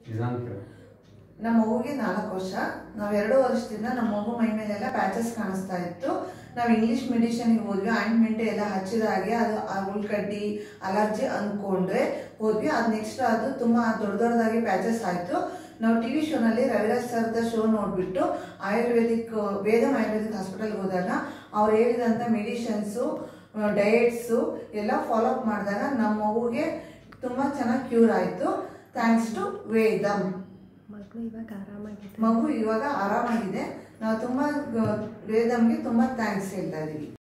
ದಿನಾಂಕ ನಮ್ಮ ಮಗುಗೆ ನಾಲ್ಕು ವರ್ಷ ನಾವು ಎರಡು ವರ್ಷದಿಂದ ನಮ್ಮ ಮಗು ಮೈ ಮೇಲೆಲ್ಲ ಪ್ಯಾಚಸ್ ಕಾಣಿಸ್ತಾ ಇತ್ತು ನಾವು ಇಂಗ್ಲಿಷ್ ಮೆಡಿಷನ್ಗೆ ಹೋದ್ವಿ ಆಯಿಂಟ್ಮೆಂಟ್ ಎಲ್ಲ ಹಚ್ಚಿದ ಹಾಗೆ ಅದು ಆ ಉಳ್ಕಡ್ಡಿ ಅಲರ್ಜಿ ಅಂದ್ಕೊಂಡ್ರೆ ಹೋದ್ವಿ ಅದು ನೆಕ್ಸ್ಟ್ ಅದು ತುಂಬಾ ದೊಡ್ಡ ದೊಡ್ಡದಾಗಿ ಪ್ಯಾಚಸ್ ಆಯ್ತು ನಾವು ಟಿ ವಿ ಶೋನಲ್ಲಿ ರವಿರಾಜ್ ಸರ್ದ ಶೋ ನೋಡ್ಬಿಟ್ಟು ಆಯುರ್ವೇದಿಕ್ ವೇದಂ ಆಯುರ್ವೇದಿಕ್ ಹಾಸ್ಪಿಟಲ್ಗೆ ಹೋದಾಗ ಅವ್ರು ಹೇಳಿದಂಥ ಮೆಡಿಷನ್ಸು ಡಯಟ್ಸು ಎಲ್ಲ ಫಾಲೋ ಅಪ್ ಮಾಡಿದಾಗ ನಮ್ಮ ಮಗುಗೆ ತುಂಬ ಚೆನ್ನಾಗಿ ಕ್ಯೂರ್ ಆಯಿತು ಥ್ಯಾಂಕ್ಸ್ ಟು ವೇದಂ ಮಗು ಇವಾಗ ಆರಾಮಾಗಿದೆ ಮಗು ಇವಾಗ ಆರಾಮಾಗಿದೆ ನಾವು ತುಂಬ ವೇದಮ್ಗೆ ತುಂಬ ಥ್ಯಾಂಕ್ಸ್ ಹೇಳ್ತಾ ಇದೀವಿ